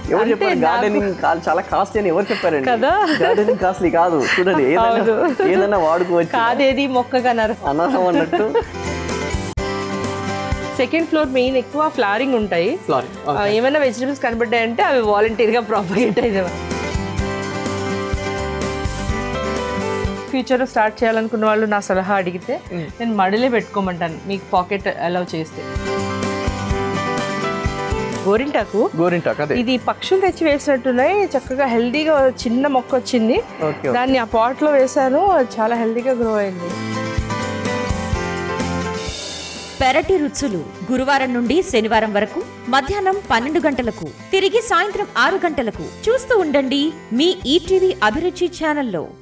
ఎవరు అంటే చెప్పారు నాకు- గార్డెనింగ్ చాలా కాస్ట్లీ అని ఎవరు చెప్పారండి కదా? గార్డెనింగ్ కాస్ట్లీ కాదు చూడండి ఏదైనా అవును. ఏదైనా వాడుకోవచ్చు కాదేది మొక్కగా నర అనర్హం అన్నట్టు సెకండ్ ఫ్లోర్ మెయిన్ ఎక్కువ ఫ్లవరింగ్ ఉంటాయి ఫ్లారింగ్ ఆ, ఏమైనా వెజిటబుల్స్ కనబడ్డాయంటే అవి వాలంటీర్గా ప్రాపగేట్ అయ్యేవా ఫ్యూచర్లో స్టార్ట్ చేయాలనుకున్న వాళ్ళు నా సలహా అడిగితే నేను మడిలే పెట్టుకోమంటాను మీకు పాకెట్ అలౌ చేస్తే గోరింటాకు గోరింటాక్ అదే ఇది పక్షులు తెచ్చి వేసినట్టున్నాయి చక్కగా హెల్దీగా చిన్న మొక్క వచ్చింది ఓకే దాన్ని ఆ పాట్లో వేసాను అది చాలా హెల్దీగా గ్రో అయింది పెరటి రుచులు గురువారం నుండి శనివారం వరకు మధ్యాహ్నం పన్నెండు గంటలకు తిరిగి సాయంత్రం ఆరు గంటలకు చూస్తూ ఉండండి మీ ఈటీవీ అభిరుచి ఛానల్లో